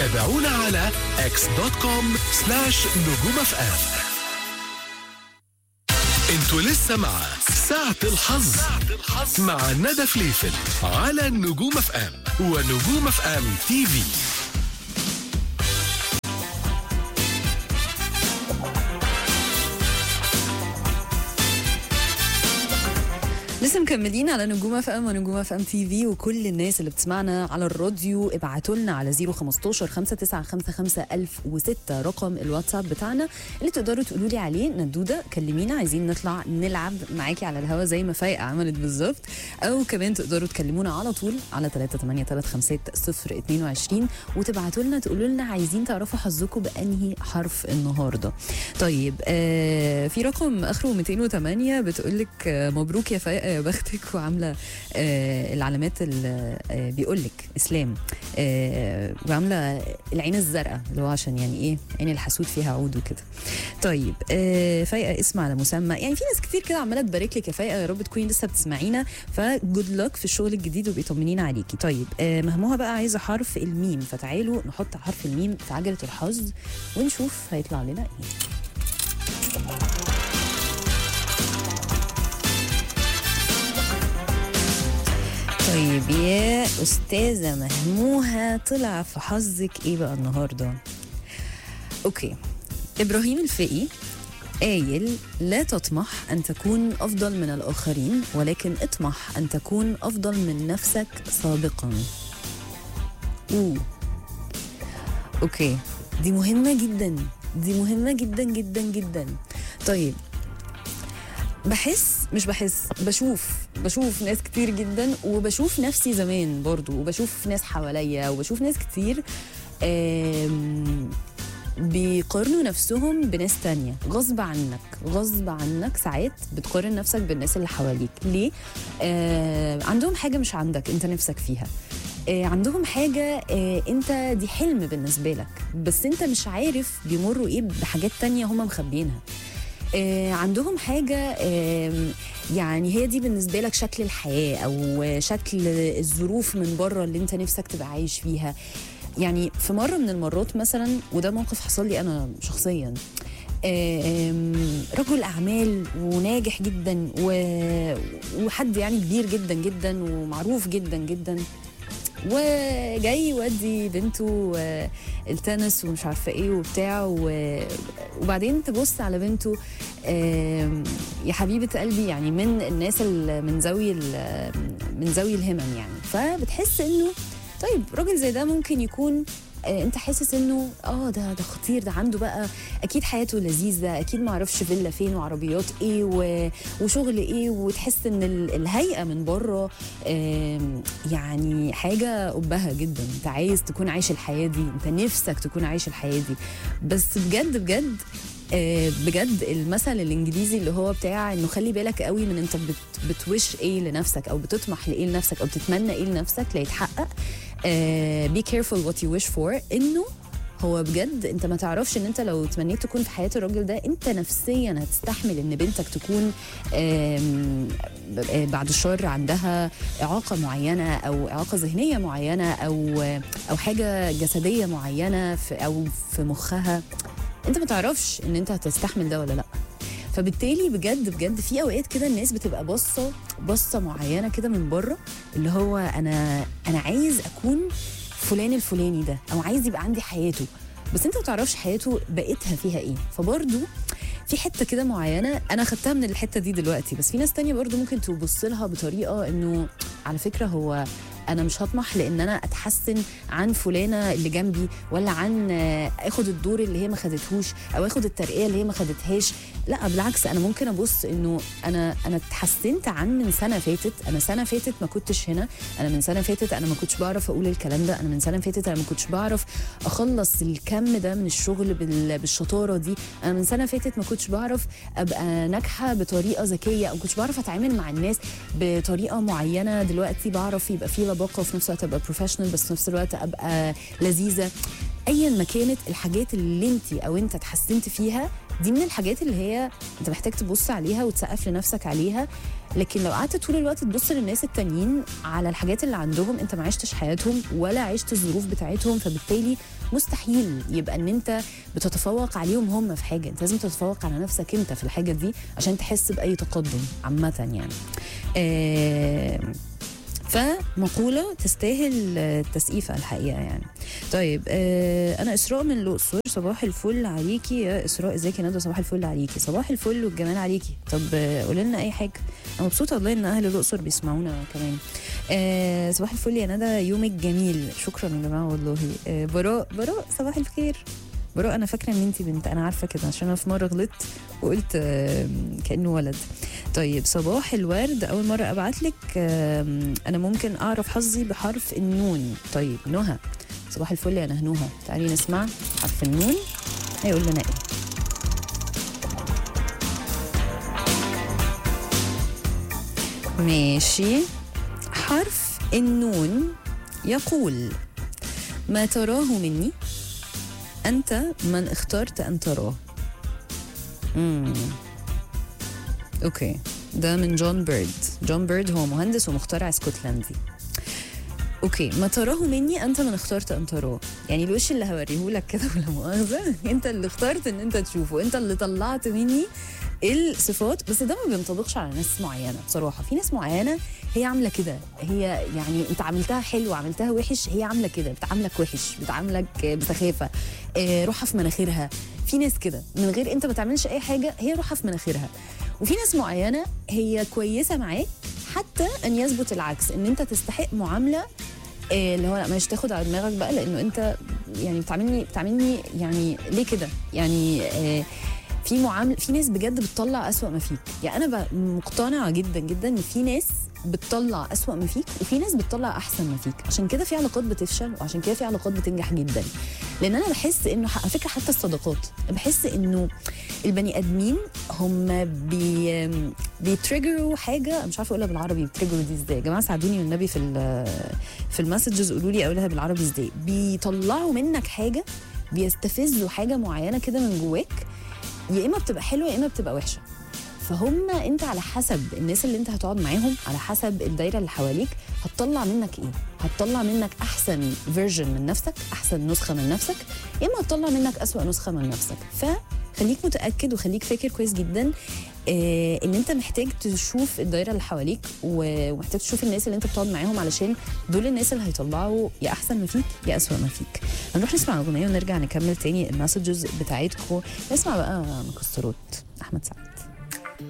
تابعونا على اكس دوت كوم سلاش نجوم اف ام انتوا لسه مع ساعة الحظ مع ندى فليفل على نجوم اف ام ونجوم اف ام تي في لسه مكملين على نجوم اف ام ونجوم اف ام تي في وكل الناس اللي بتسمعنا على الراديو ابعتوا لنا على 015 5955 1006 رقم الواتساب بتاعنا اللي تقدروا تقولوا لي عليه ندوده كلمينا عايزين نطلع نلعب معاكي على الهوا زي ما فايقه عملت بالظبط او كمان تقدروا تكلمونا على طول على 3835022 وتبعتوا لنا تقولوا لنا عايزين تعرفوا حظكم بانهي حرف النهارده طيب آه في رقم اخره 208 بتقول لك آه مبروك يا فايقه يا بختك وعامله آه العلامات ال- آه بيقول لك اسلام آه وعامله العين الزرقاء اللي هو عشان يعني ايه عين الحسود فيها عود وكده طيب آه فايقه اسم على مسمى يعني في ناس كتير كده عماله تبارك لك يا فايقه يا رب تكوني لسه بتسمعينا فجود لك في الشغل الجديد وبيطمنين عليكي طيب آه مهموها بقى عايزه حرف الميم فتعالوا نحط حرف الميم في عجله الحظ ونشوف هيطلع لنا ايه طيب يا أستاذة مهموها طلع في حظك إيه بقى النهاردة؟ أوكي إبراهيم الفقي قايل لا تطمح أن تكون أفضل من الآخرين ولكن اطمح أن تكون أفضل من نفسك سابقا أوه. أوكي دي مهمة جدا دي مهمة جدا جدا جدا طيب بحس مش بحس بشوف بشوف ناس كتير جدا وبشوف نفسي زمان برضو وبشوف ناس حواليا وبشوف ناس كتير آم، بيقارنوا نفسهم بناس تانية غصب عنك غصب عنك ساعات بتقارن نفسك بالناس اللي حواليك ليه؟ آه عندهم حاجة مش عندك انت نفسك فيها آه عندهم حاجة آه انت دي حلم بالنسبة لك بس انت مش عارف بيمروا ايه بحاجات تانية هم مخبيينها آه، عندهم حاجة آم، يعني هي دي بالنسبة لك شكل الحياة أو شكل الظروف من بره اللي أنت نفسك تبقى عايش فيها يعني في مرة من المرات مثلا وده موقف حصل لي أنا شخصيا آم، رجل أعمال وناجح جدا و- وحد يعني كبير جدا جدا ومعروف جدا جدا وجاي يودي بنته آه، التنس ومش عارفه ايه وبتاع و- وبعدين تبص على بنته آم، يا حبيبه قلبي يعني من الناس ال- من ذوي ال- من ذوي الهمم يعني فبتحس انه طيب راجل زي ده ممكن يكون آه، انت حاسس انه اه ده ده خطير ده عنده بقى اكيد حياته لذيذه اكيد ما اعرفش فيلا فين وعربيات ايه و... وشغل ايه وتحس ان ال- الهيئه من بره آم، يعني حاجه قبها جدا انت عايز تكون عايش الحياه دي انت نفسك تكون عايش الحياه دي بس بجد بجد آه، بجد المثل الانجليزي اللي هو بتاع انه خلي بالك قوي من انت بت بتوش ايه لنفسك او بتطمح لايه لنفسك او بتتمنى ايه لنفسك ليتحقق بي كيرفول وات يو ويش فور انه هو بجد انت ما تعرفش ان انت لو تمنيت تكون في حياه الراجل ده انت نفسيا هتستحمل ان بنتك تكون آم، ب- بعد الشر عندها اعاقه معينه او اعاقه ذهنيه معينه او او حاجه جسديه معينه في او في مخها انت ما تعرفش ان انت هتستحمل ده ولا لا فبالتالي بجد بجد في اوقات كده الناس بتبقى باصه بصه معينه كده من بره اللي هو انا انا عايز اكون فلان الفلاني ده او عايز يبقى عندي حياته بس انت ما تعرفش حياته بقيتها فيها ايه فبرضه في حته كده معينه انا خدتها من الحته دي دلوقتي بس في ناس تانية برضه ممكن تبص لها بطريقه انه على فكره هو انا مش هطمح لان انا اتحسن عن فلانه اللي جنبي ولا عن آه، اخد الدور اللي هي ما خدتهوش او اخد الترقيه اللي هي ما خدتهاش لا بالعكس انا ممكن ابص انه انا انا اتحسنت عن من سنه فاتت انا سنه فاتت ما كنتش هنا انا من سنه فاتت انا ما كنتش بعرف اقول الكلام ده انا من سنه فاتت انا ما كنتش بعرف اخلص الكم ده من الشغل بال- بالشطاره دي انا من سنه فاتت ما كنتش بعرف ابقى ناجحه بطريقه ذكيه او ما كنتش بعرف اتعامل مع الناس بطريقه معينه دلوقتي بعرف يبقى في لباقه وفي نفس الوقت ابقى بروفيشنال بس في نفس الوقت ابقى لذيذه ايا ما كانت الحاجات اللي انت او انت اتحسنت فيها دي من الحاجات اللي هي انت محتاج تبص عليها وتسقف لنفسك عليها لكن لو قعدت طول الوقت تبص للناس التانيين على الحاجات اللي عندهم انت ما عشتش حياتهم ولا عشت الظروف بتاعتهم فبالتالي مستحيل يبقى ان انت بتتفوق عليهم هم في حاجه انت لازم تتفوق على نفسك انت في الحاجه دي عشان تحس باي تقدم عامه يعني آه فمقولة تستاهل التسقيفة الحقيقة يعني طيب آه أنا إسراء من الأقصر صباح الفل عليكي يا إسراء ازيك يا ندى صباح الفل عليكي صباح الفل والجمال عليكي طب آه قولي لنا أي حاجة أنا مبسوطة والله إن أهل الأقصر بيسمعونا كمان آه صباح الفل يا ندى يومك جميل شكرا يا جماعة والله آه براء براء صباح الخير براء انا فاكره ان انت بنت انا عارفه كده عشان انا في مره غلطت وقلت آه، كانه ولد طيب صباح الورد اول مره ابعت لك آم، انا ممكن اعرف حظي بحرف النون طيب نهى صباح الفل يا نهنوها تعالي نسمع حرف النون هيقول لنا ايه ماشي حرف النون يقول ما تراه مني أنت من اخترت أن تراه مم. أوكي ده من جون بيرد جون بيرد هو مهندس ومخترع اسكتلندي اوكي ما تراه مني انت من اخترت ان تراه يعني الوش اللي هوريه لك كده ولا مؤاخذه انت اللي اخترت ان انت تشوفه انت اللي طلعت مني الصفات بس ده ما بينطبقش على ناس معينه بصراحه في ناس معينه هي عامله كده هي يعني انت عملتها حلو عملتها وحش هي عامله كده بتعاملك وحش بتعاملك بسخافه آه، روحها في مناخيرها في ناس كده من غير انت ما تعملش اي حاجه هي روحها في مناخيرها وفي ناس معينه هي كويسه معاك حتى ان يثبت العكس ان انت تستحق معامله آه، اللي هو لا مش تاخد على دماغك بقى لانه انت يعني بتعاملني بتعاملني يعني ليه كده يعني آه، في معامله في ناس بجد بتطلع أسوأ ما فيك يعني انا ب- مقتنعه جدا جدا ان في ناس بتطلع أسوأ ما فيك وفي ناس بتطلع احسن ما فيك عشان كده في علاقات بتفشل وعشان كده في علاقات بتنجح جدا لان انا بحس انه على فكره حتى الصداقات بحس انه البني ادمين هم بي بيتريجروا حاجه مش عارفه اقولها بالعربي بيتريجروا دي ازاي يا جماعه ساعدوني والنبي في ال- في المسجز قولوا لي اقولها بالعربي ازاي بيطلعوا منك حاجه بيستفزوا حاجه معينه كده من جواك يا اما بتبقى حلوه يا اما بتبقى وحشه فهم انت على حسب الناس اللي انت هتقعد معاهم على حسب الدايره اللي حواليك هتطلع منك ايه هتطلع منك احسن فيرجن من نفسك احسن نسخه من نفسك يا اما هتطلع منك اسوا نسخه من نفسك فخليك متاكد وخليك فاكر كويس جدا آه ان انت محتاج تشوف الدايره اللي حواليك و- ومحتاج تشوف الناس اللي انت بتقعد معاهم علشان دول الناس اللي هيطلعوا يا احسن ما فيك يا اسوا ما فيك هنروح نسمع اغنيه ونرجع نكمل تاني المسجز بتاعتكم نسمع بقى مكسرات احمد سعد